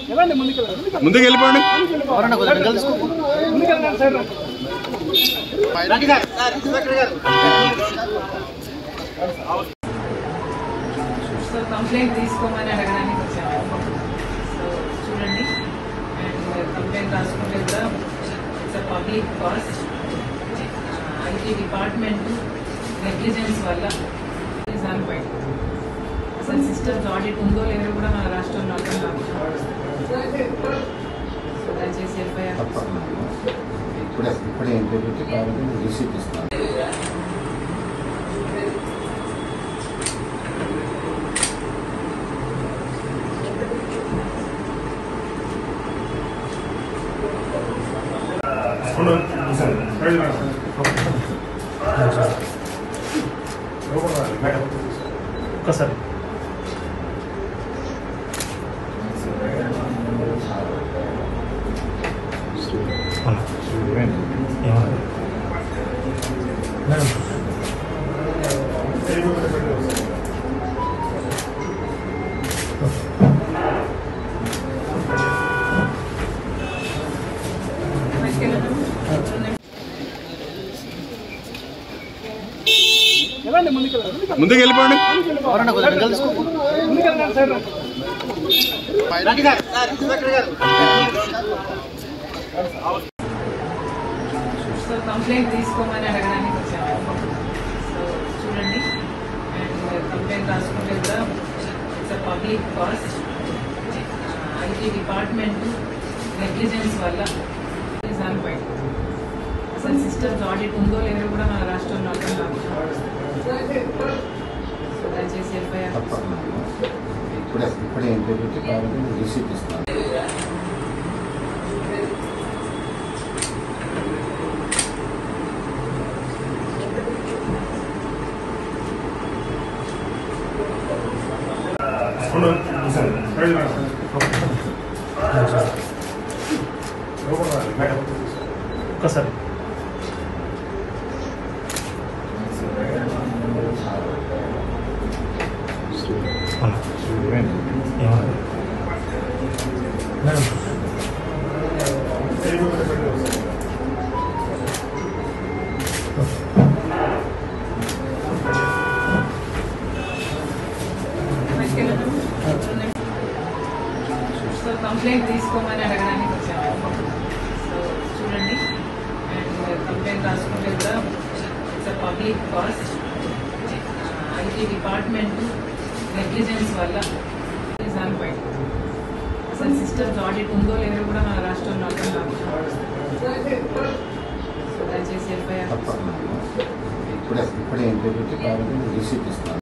వెళ్ళండి ముందుకు వెళ్ళండి ముందుకు వెళ్ళిపోండి ముందుకు వెళ్ళండి సార్ సో కంప్లైంట్ తీసుకోమని అడగడానికి వచ్చాము సో చూడండి అండ్ కంప్లైంట్ రాసుకుంటే కూడా it's a public cost IT department negligence వల్ల బయట అసలు సిస్టమ్స్ ఆడిట్ ఉందో లేదో కూడా మన రాష్ట్రంలో అర్థం కాదు సో దయచేసి ఎఫ్ఐఆర్ ఇప్పుడే ఇప్పుడే ఇంటర్వ్యూకి కావాలని రిసీట్ ఇస్తాను ఒక్కసారి వెళ్ళండి ముందుకు వెళ్ళండి ముందుకు వెళ్ళిపోండి ముందుకు వెళ్ళండి సార్ సో కంప్లైంట్ తీసుకోమని అడగడానికి వచ్చాము సో చూడండి అండ్ కంప్లైంట్ రాసుకుంటే కూడా it's a public cost IT department negligence వల్ల బయట అసలు సిస్టమ్స్ ఆడిట్ ఉందో లేదో కూడా మన రాష్ట్రంలో అర్థం కాదు సో దయచేసి ఎఫ్ఐఆర్ ఇప్పుడే ఇప్పుడే ఇంటర్వ్యూకి కావాలని రిసీట్ ఇస్తాను ఒక్కసారి సో కంప్లైంట్ తీసుకోమని అడగడానికి వచ్చాము సో చూడండి అండ్ కంప్లైంట్ రాసుకుంటే కూడా it's a public cost IT department negligence వల్ల బయట అసలు సిస్టమ్స్ ఆడిట్ ఉందో లేదో కూడా మన రాష్ట్రంలో అర్థం కాదు సో దయచేసి ఎఫ్ఐఆర్ ఇప్పుడే ఇప్పుడే ఇంటర్వ్యూకి కావాలని రిసీట్ ఇస్తాను